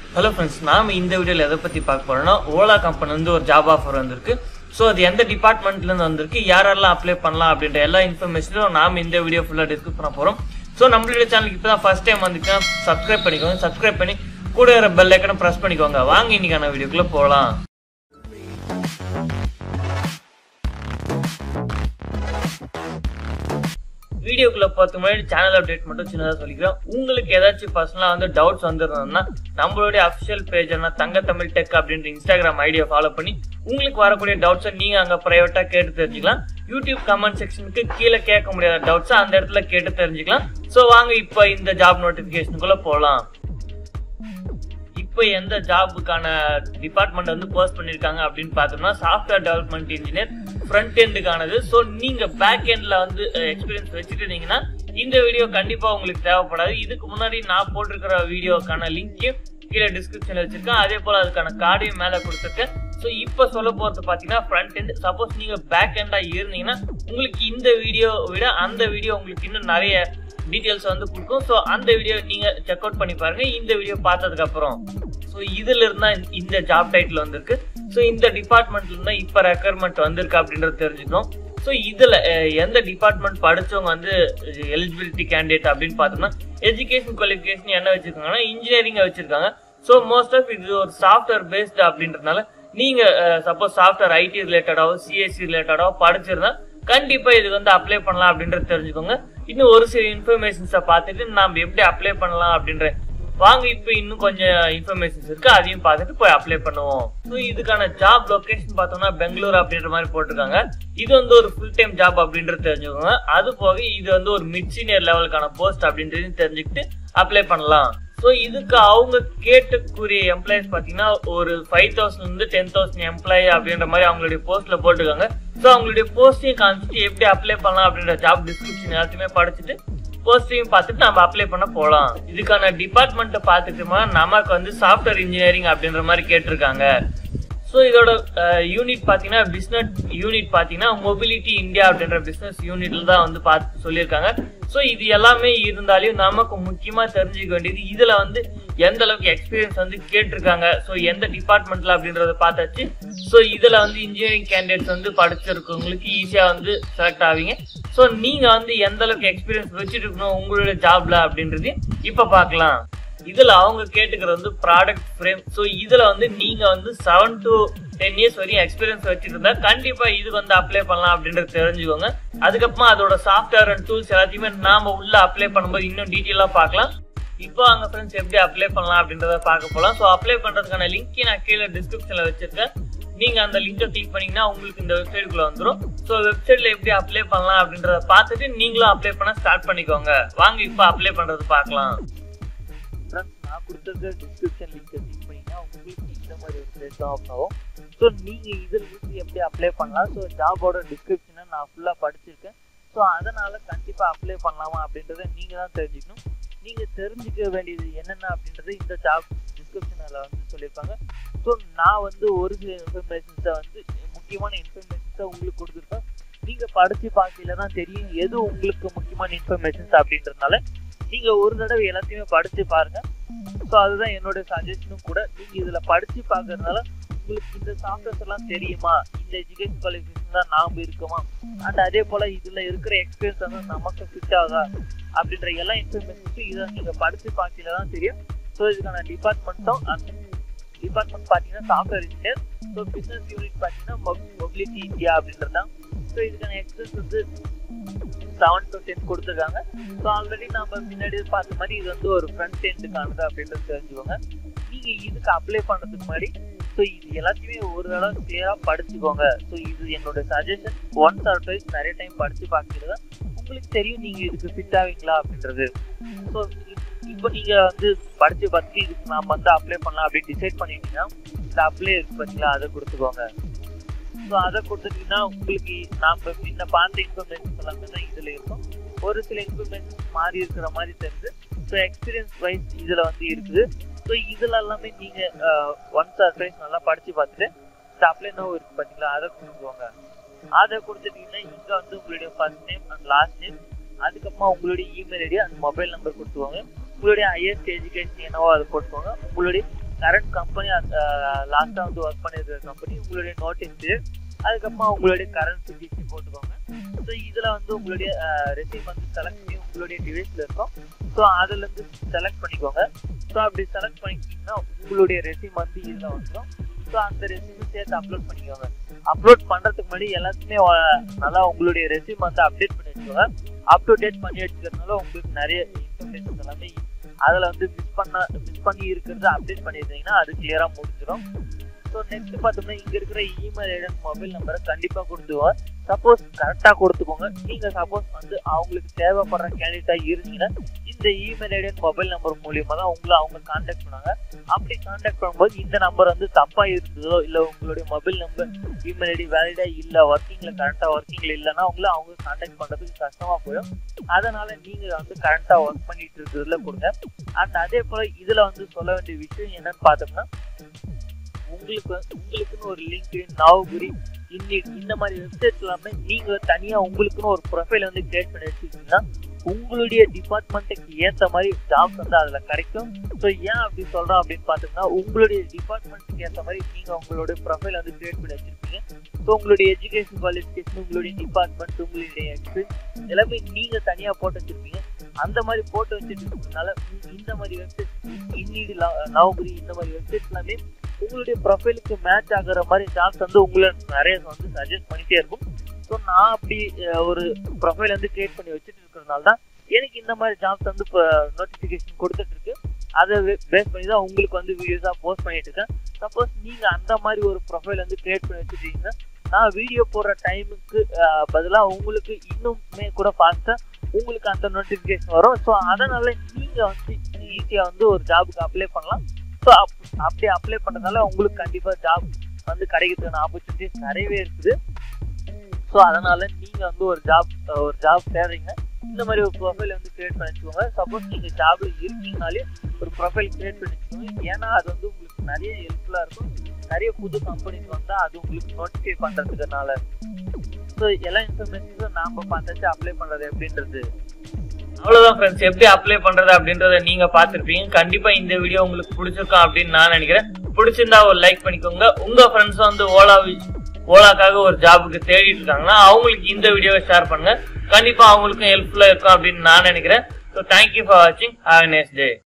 hello friends நாம இந்த வீடியோவில் எதை பற்றி பார்க்க போறோம்னா ஓலா கம்பெனி வந்து ஒரு ஜாப் ஆஃபர் வந்திருக்கு ஸோ அது எந்த டிபார்ட்மெண்ட்லேருந்து வந்திருக்கு யாரெல்லாம் அப்ளை பண்ணலாம் அப்படின்ற எல்லா இன்ஃபர்மேஷனும் நாம இந்த வீடியோ ஃபுல்லாக டிஸ்கஸ் பண்ண போகிறோம் ஸோ நம்மளுடைய சேனலுக்கு இப்போ தான் ஃபர்ஸ்ட் டைம் வந்துச்சுன்னா சப்ஸ்கிரைப் பண்ணிக்கோங்க சப்ஸ்கிரைப் பண்ணி கூட இருக்கிற பெல் ஐக்கனை ப்ரெஸ் பண்ணிக்கோங்க வாங்க இன்னைக்கான வீடியோக்குள்ளே போகலாம் வீடியோக்குள்ள பார்த்து முன்னாடி சேனல் அப்டேட் மட்டும் சின்னதாக சொல்லிக்கிறேன் உங்களுக்கு ஏதாச்சும் பர்சனலாக வந்து டவுட்ஸ் வந்துருந்ததுன்னா நம்மளுடைய அஃபிஷியல் பேஜான தங்க தமிழ் டெக் அப்படின்ற இன்ஸ்டாகிராம் ஐடியா ஃபாலோ பண்ணி உங்களுக்கு வரக்கூடிய டவுட்ஸை நீங்கள் அங்கே ப்ரைவேட்டாக கேட்டு தெரிஞ்சுக்கலாம் யூடியூப் கமெண்ட் செக்ஷனுக்கு கீழே கேட்க முடியாத டவுட்ஸை அந்த இடத்துல கேட்டு தெரிஞ்சுக்கலாம் ஸோ வாங்க இப்போ இந்த ஜாப் நோட்டிஃபிகேஷனுக்குள்ளே போகலாம் இப்போ எந்த ஜாபுக்கான டிபார்ட்மெண்ட் வந்து போஸ்ட் பண்ணிருக்காங்க அப்படின்னு பார்த்தோம்னா சாஃப்ட்வேர் டெவலப்மெண்ட் இன்ஜினியர் ஃப்ரண்ட் எண்டுக்கானது ஸோ நீங்க பேக் எண்ட்ல வந்து எக்ஸ்பீரியன்ஸ் வச்சுட்டு இருந்தீங்கன்னா இந்த வீடியோ கண்டிப்பா உங்களுக்கு தேவைப்படாது இதுக்கு முன்னாடி நான் போட்டிருக்கிற வீடியோக்கான லிங்க்கையும் கீழே டிஸ்கிரிப்ஷன்ல வச்சிருக்கேன் அதே போல அதுக்கான கார்டையும் மேல கொடுத்துருக்கேன் ஸோ இப்போ சொல்ல போறது பாத்தீங்கன்னா ஃப்ரண்ட் எண்ட் சப்போஸ் நீங்க பேக் எண்டா இருந்தீங்கன்னா உங்களுக்கு இந்த வீடியோ விட அந்த வீடியோ உங்களுக்கு இன்னும் நிறைய டீட்டெயில்ஸ் வந்து கொடுக்கும் ஸோ அந்த வீடியோ நீங்க செக் அவுட் பண்ணி பாருங்க இந்த வீடியோ பார்த்ததுக்கு அப்புறம் ஸோ இதுல இருந்தா இந்த ஜாப் டைட்டில் வந்திருக்கு ஸோ இந்த டிபார்ட்மெண்ட்ல இருந்தா இப்ப ரெக்குயர்மெண்ட் வந்திருக்கு அப்படின்றது தெரிஞ்சுக்கணும் ஸோ இதுல அஹ், எந்த டிபார்ட்மெண்ட் படிச்சவங்க வந்து எலிஜிபிலிட்டி கேண்டிடேட் அப்படின்னு பார்த்தோம்னா எஜுகேஷன் குவாலிஃபிகேஷன் என்ன வச்சிருக்காங்கன்னா இன்ஜினியரிங் வச்சிருக்காங்க ஸோ மோஸ்ட் ஆஃப் இது ஒரு சாஃப்ட்வேர் பேஸ்டு அப்படின்றதுனால நீங்க சப்போஸ் சாஃப்ட்வேர் ஐடி ரிலேட்டடாவோ சிஎஸ்சி ரிலேட்டடாவோ படிச்சிருந்தா கண்டிப்பா இதுக்கு வந்து அப்ளை பண்ணலாம் அப்படின்றது தெரிஞ்சுக்கோங்க இன்னும் ஒரு சில இன்ஃபர்மேஷன்ஸை பார்த்துட்டு நாம எப்படி அப்ளை பண்ணலாம் அப்படின்ற வாங்க இப்போ இன்னும் கொஞ்சம் இன்ஃபர்மேஷன்ஸ் இருக்கு அதையும் பார்த்துட்டு போய் அப்ளை பண்ணுவோம் ஸோ இதுக்கான ஜாப் லொகேஷன் பார்த்தோம்னா பெங்களூர் அப்படின்ற மாதிரி போட்டிருக்காங்க இது வந்து ஒரு ஃபுல் டைம் ஜாப் அப்படின்றது தெரிஞ்சுக்கோங்க அது போக இது வந்து ஒரு மிட் சீனியர் லெவலுக்கான போஸ்ட் அப்படின்றதையும் தெரிஞ்சுக்கிட்டு அப்ளை பண்ணலாம் ஸோ இதுக்கு அவங்க கேட்டுக்குரிய எம்ப்ளாயிஸ் பார்த்தீங்கன்னா ஒரு ஃபைவ் தௌசண்ட் இருந்து டென் தௌசண்ட் எம்ப்ளாயி அப்படின்ற மாதிரி அவங்களுடைய போஸ்ட்ல போட்டிருக்காங்க ஸோ அவங்களுடைய போஸ்டையும் காமிச்சிட்டு எப்படி அப்ளை பண்ணலாம் அப்படின்ற ஜாப் டிஸ்கிரிப்ஷன் எல்லாத்தையுமே படிச்சுட்டு போஸ்டையும் பார்த்துட்டு நம்ம அப்ளை பண்ண போகலாம் இதுக்கான டிபார்ட்மெண்ட்டை பார்த்துட்டோம்னா நமக்கு வந்து சாஃப்ட்வேர் இன்ஜினியரிங் அப்படின்ற மாதிரி கேட்டிருக்காங்க ஸோ இதோட யூனிட் பார்த்தீங்கன்னா பிஸ்னஸ் யூனிட் பார்த்தீங்கன்னா மொபிலிட்டி இந்தியா அப்படின்ற பிஸ்னஸ் யூனிட்ல தான் வந்து பார்த்து சொல்லியிருக்காங்க ஸோ இது எல்லாமே இருந்தாலும் நமக்கு முக்கியமாக தெரிஞ்சுக்க வேண்டியது இதில் வந்து எந்த அளவுக்கு எக்ஸ்பீரியன்ஸ் வந்து கேட்டிருக்காங்க ஸோ எந்த டிபார்ட்மெண்ட்ல அப்படின்றத பார்த்தாச்சு ஸோ இதில் வந்து இன்ஜினியரிங் கேண்டிடேட்ஸ் வந்து படிச்சிருக்கவங்களுக்கு ஈஸியாக வந்து செலக்ட் ஆவீங்க ஸோ நீங்கள் வந்து எந்த அளவுக்கு எக்ஸ்பீரியன்ஸ் வச்சுட்டு இருக்கணும் உங்களோட ஜாப்ல அப்படின்றது இப்போ பார்க்கலாம் இதுல அவங்க கேட்டுக்கிறது வந்து ப்ராடக்ட் ஃப்ரேம் ஸோ இதுல வந்து நீங்க வந்து செவன் டு டென் இயர்ஸ் வரையும் எக்ஸ்பீரியன்ஸ் வச்சிருந்தா கண்டிப்பா இதுக்கு வந்து அப்ளை பண்ணலாம் அப்படின்றது தெரிஞ்சுக்கோங்க அதுக்கப்புறமா அதோட சாஃப்ட்வேர் அண்ட் டூல்ஸ் எல்லாத்தையுமே நாம உள்ள அப்ளை பண்ணும்போது இன்னும் டீட்டெயிலாக பார்க்கலாம் இப்போ அங்க ஃப்ரெண்ட்ஸ் எப்படி அப்ளை பண்ணலாம் அப்படின்றத பார்க்க போகலாம் ஸோ அப்ளை பண்றதுக்கான லிங்க் நான் கீழே டிஸ்கிரிப்ஷன்ல வச்சிருக்கேன் நீங்க அந்த லிங்கை கிளிக் பண்ணீங்கன்னா உங்களுக்கு இந்த வெப்சைட்டுக்குள்ள வந்துடும் ஸோ வெப்சைட்ல எப்படி அப்ளை பண்ணலாம் அப்படின்றத பார்த்துட்டு நீங்களும் அப்ளை பண்ண ஸ்டார்ட் பண்ணிக்கோங்க வாங்க இப்போ அப்ளை பண்றது பார்க்கலாம் ஃப்ரெண்ட்ஸ் நான் கொடுத்துருக்க டிஸ்கிரிப்ஷன் லிங்க் கிளிக் பண்ணிங்கன்னா உங்களுக்கு இந்த மாதிரி ஒரு பிளேஸ் தான் ஓப்பன் ஆகும் ஸோ நீங்கள் இதில் இருந்து எப்படி அப்ளை பண்ணலாம் ஸோ ஜாபோட டிஸ்கிரிப்ஷனை நான் ஃபுல்லாக படிச்சிருக்கேன் ஸோ அதனால் கண்டிப்பாக அப்ளை பண்ணலாமா அப்படின்றத நீங்கள் தான் தெரிஞ்சுக்கணும் நீங்கள் தெரிஞ்சுக்க வேண்டியது என்னென்ன அப்படின்றது இந்த ஜாப் டிஸ்கிரிப்ஷனில் வந்து சொல்லியிருப்பாங்க ஸோ நான் வந்து ஒரு சில இன்ஃபர்மேஷன்ஸை வந்து முக்கியமான இன்ஃபர்மேஷன்ஸை உங்களுக்கு கொடுத்துருப்பேன் நீங்கள் படித்து பார்க்கல தான் தெரியும் எது உங்களுக்கு முக்கியமான இன்ஃபர்மேஷன்ஸ் அப்படின்றதுனால நீங்க ஒரு தடவை எல்லாத்தையுமே படிச்சு பாருங்க ஸோ அதுதான் என்னோட சஜஷனும் கூட நீங்க இதுல படிச்சு பார்க்கறதுனால உங்களுக்கு இந்த சாஃப்ட்வேர்ஸ் எல்லாம் தெரியுமா இந்த எஜுகேஷன் குவாலிஃபிகேஷன் தான் நாம இருக்குமா அண்ட் அதே போல இதுல இருக்கிற எக்ஸ்பீரியன்ஸ் வந்து நமக்கு ஃபிட் ஆகுதா அப்படின்ற எல்லா இன்ஃபர்மேஷன்ஸும் இதை நீங்க படிச்சு பார்க்கல தான் தெரியும் ஸோ இதுக்கான டிபார்ட்மெண்ட்டும் அந்த டிபார்ட்மெண்ட் பார்த்தீங்கன்னா software engineer so business unit பார்த்தீங்கன்னா மொபிலிட்டி இந்தியா அப்படின்றது தான் ஸோ இதுக்கான எக்ஸ்பீரியன்ஸ் வந்து செவன் டு டென் கொடுத்துருக்காங்க ஸோ ஆல்ரெடி நம்ம முன்னாடி பார்த்த மாதிரி இது வந்து ஒரு ஃப்ரண்ட் எண்டுக்கானது அப்படின்றது தெரிஞ்சுக்கோங்க நீங்க இதுக்கு அப்ளை பண்றதுக்கு முன்னாடி ஸோ இது எல்லாத்தையுமே ஒரு தடவை கிளியராக படிச்சுக்கோங்க ஸோ இது என்னோட சஜஷன் ஒன்ஸ் ஆர் ட்வைஸ் நிறைய டைம் படிச்சு பார்க்கிறது உங்களுக்கு தெரியும் நீங்க இதுக்கு ஃபிட் ஆவீங்களா அப்படின்றது ஸோ இப்போ நீங்க வந்து படிச்சு பார்த்து இதுக்கு நாம வந்து அப்ளை பண்ணலாம் அப்படின்னு டிசைட் பண்ணிட்டீங்கன்னா இந்த அப்ளை இருக்கு பார்த்தீங்களா அதை கொடுத்துக்கோங்க ஸோ அதை கொடுத்துட்டீங்கன்னா உங்களுக்கு நாம முன்ன பார்த்த இன்ஃபர்மேஷன்ஸ் எல்லாமே தான் இதில் இருக்கும் ஒரு சில இன்ஃபர்மேஷன்ஸ் மாறி இருக்கிற மாதிரி தெரியுது ஸோ எக்ஸ்பீரியன்ஸ் வைஸ் இதில் வந்து இருக்குது ஸோ இதில் எல்லாமே நீங்கள் ஒன்ஸ் ஆர் ட்வைஸ் நல்லா படித்து பார்த்துட்டு இந்த அப்ளை நோ இருக்கு பார்த்தீங்களா அதை கொடுத்துக்கோங்க அதை கொடுத்துட்டீங்கன்னா இங்கே வந்து உங்களுடைய first name and last name அதுக்கப்புறமா உங்களுடைய இமெயில் ஐடி அந்த மொபைல் நம்பர் கொடுத்துக்கோங்க உங்களுடைய ஹையஸ்ட் எஜுகேஷன் என்னவோ அதை போட்டுக்கோங்க உங்களுடைய கரண்ட் கம்பெனி லாஸ்டா வந்து ஒர்க் பண்ணிருக்கிற கம்பெனி உங்களுடைய நோட்டீஸ் அதுக்கப்புறமா உங்களுடைய கரண்ட் சுச்சுவேஷன் போட்டுக்கோங்க ஸோ இதுல வந்து உங்களுடைய ரெசியூம் வந்து செலக்ட் பண்ணி உங்களுடைய டிவைஸ்ல இருக்கும் ஸோ அதுல இருந்து செலக்ட் பண்ணிக்கோங்க ஸோ அப்படி செலக்ட் பண்ணிக்கிட்டீங்கன்னா உங்களுடைய ரெசியூம் வந்து இதுல வந்துடும் ஸோ அந்த ரெசியூம் சேர்த்து அப்லோட் பண்ணிக்கோங்க அப்லோட் பண்றதுக்கு முன்னாடி எல்லாத்துக்குமே அஹ், நல்லா உங்களுடைய ரெசியூம் வந்து அப்டேட் பண்ணி வச்சுக்கோங்க அப் டு டேட் பண்ணி வச்சுக்கிறதுனால உங்களுக்கு நிறைய இன்ஃபர்மேஷன் எல்லாமே அதுல வந்து மிஸ் பண்ண மிஸ் பண்ணி இருக்கிறத அப்டேட் பண்ணியிருந்தீங்கன்னா அது கிளியரா முடிஞ்சிடும் ஸோ நெக்ஸ்ட் பார்த்தோம்னா இங்க இருக்கிற இமெயில் ஐடி மொபைல் நம்பரை கண்டிப்பா கொடுத்துவோம் சப்போஸ் கரெக்டா கொடுத்துக்கோங்க நீங்க சப்போஸ் வந்து அவங்களுக்கு தேவைப்படுற கேண்டிடேட்டா இருந்தீங்கன்னா இந்த இமெயில் ஐடி மொபைல் நம்பர் மூலியமா தான் உங்களை அவங்க கான்டாக்ட் பண்ணாங்க அப்படி கான்டாக்ட் பண்ணும்போது இந்த நம்பர் வந்து தப்பா இருந்ததோ இல்ல உங்களுடைய மொபைல் நம்பர் இமெயில் ஐடி வேலிடா இல்ல ஒர்க்கிங்ல கரெக்டா ஒர்க்கிங்ல இல்லைன்னா உங்களை அவங்க கான்டாக்ட் பண்றதுக்கு கஷ்டமா போயிடும் அதனால நீங்க வந்து கரெக்டா ஒர்க் பண்ணிட்டு இருக்கிறதுல கொடுங்க அண்ட் அதே போல இதுல வந்து சொல்ல வேண்டிய விஷயம் என்னன்னு பார்த்தோம்னா உங்களுக்கு வந்து- உங்களுக்குன்னு ஒரு லிங்க் நவகுரி இன்னி இந்த மாதிரி வெப்சைட் எல்லாமே நீங்க தனியா உங்களுக்குன்னு ஒரு ப்ரொஃபைல் வந்து கிரியேட் பண்ணி வச்சுக்கிட்டீங்கன்னா உங்களுடைய டிபார்ட்மெண்ட்டுக்கு ஏத்த மாதிரி ஜாப்ஸ் வந்து அதுல கிடைக்கும் ஸோ ஏன் அப்படி சொல்றோம் அப்படின்னு பார்த்தோம்னா உங்களுடைய டிபார்ட்மெண்ட்டுக்கு ஏத்த மாதிரி நீங்க உங்களுடைய ப்ரொஃபைல் வந்து கிரியேட் பண்ணி வச்சிருப்பீங்க ஸோ உங்களுடைய எஜுகேஷன் குவாலிஃபிகேஷன் உங்களுடைய டிபார்ட்மெண்ட் உங்களுடைய எக்ஸ்பீரியன்ஸ் எல்லாமே நீங்க தனியா போட்டு வச்சிருப்பீங்க அந்த மாதிரி போட்டு வச்சுட்டு இருக்கிறதுனால இந்த- இந்த மாதிரி வெப்சைட் இன்னிடு நவகுரி இந்த மாதிரி வெப்சைட் எல்லாமே உங்களுடைய ப்ரொஃபைலுக்கு மேட்ச் ஆகுற மாதிரி ஜாப்ஸ் வந்து உங்களை நிறைய வந்து சஜஸ்ட் பண்ணிட்டே இருக்கும் ஸோ நான் அப்படி அஹ், ஒரு ப்ரொஃபைல் வந்து கிரியேட் பண்ணி வச்சுட்டு இருக்கிறதுனால தான் எனக்கு இந்த மாதிரி ஜாப்ஸ் வந்து இப்போ நோட்டிஃபிகேஷன் கொடுத்துட்டு இருக்கு அதை பேஸ் பண்ணி தான் உங்களுக்கு வந்து வீடியோஸாக போஸ்ட் பண்ணிட்டு இருக்கேன் சப்போஸ் நீங்கள் அந்த மாதிரி ஒரு ப்ரொஃபைல் வந்து கிரியேட் பண்ணி வச்சுட்டீங்கன்னா நான் வீடியோ போடுற டைமுக்கு பதிலாக உங்களுக்கு இன்னுமே கூட ஃபாஸ்ட்டாக உங்களுக்கு அந்த நோட்டிஃபிகேஷன் வரும் ஸோ அதனால நீங்கள் வந்து ஈஸியாக வந்து ஒரு ஜாபுக்கு அப்ளை பண்ணலாம் ஸோ அப் அப்படி அப்ளை பண்ணதால உங்களுக்கு கண்டிப்பாக ஜாப் வந்து கிடைக்கிறதுக்கான ஆப்பர்ச்சுனிட்டிஸ் நிறையவே இருக்குது ஸோ அதனால நீங்க வந்து ஒரு ஜாப் ஒரு ஜாப் தேடுறீங்க இந்த மாதிரி ஒரு ப்ரொஃபைல் வந்து கிரியேட் பண்ணி வச்சுக்கோங்க சப்போஸ் நீங்க ஜாப்ல இருக்கீங்கனாலே ஒரு ப்ரொஃபைல் கிரியேட் பண்ணி வச்சுக்கோங்க ஏன்னா அது வந்து உங்களுக்கு நிறைய ஹெல்ப்ஃபுல்லா இருக்கும் நிறைய புது கம்பெனிஸ் வந்தா அது உங்களுக்கு நோட்டிஃபை பண்றதுக்குனால ஸோ எல்லா இன்ஃபர்மேஷன்ஸும் நாம பார்த்தாச்சு அப்ளை பண்றது எப்படின்றது அவ்வளவுதான் ஃப்ரெண்ட்ஸ் எப்படி அப்ளை பண்றது அப்படின்றத நீங்க பார்த்திருப்பீங்க கண்டிப்பா இந்த வீடியோ உங்களுக்கு பிடிச்சிருக்கும் அப்படின்னு நான் நினைக்கிறேன் பிடிச்சிருந்தா ஒரு லைக் பண்ணிக்கோங்க உங்க ஃப்ரெண்ட்ஸ் வந்து ஓலா ஓலாக்காக ஒரு ஜாபுக்கு தேடிட்டு இருக்காங்கன்னா அவங்களுக்கு இந்த வீடியோவை ஷேர் பண்ணுங்க கண்டிப்பா அவங்களுக்கும் ஹெல்ப்ஃபுல்லா இருக்கும் அப்படின்னு நான் நினைக்கிறேன் ஸோ தேங்க்யூ ஃபார் வாட்சிங் ஹாவ் நெக்ஸ்ட் டே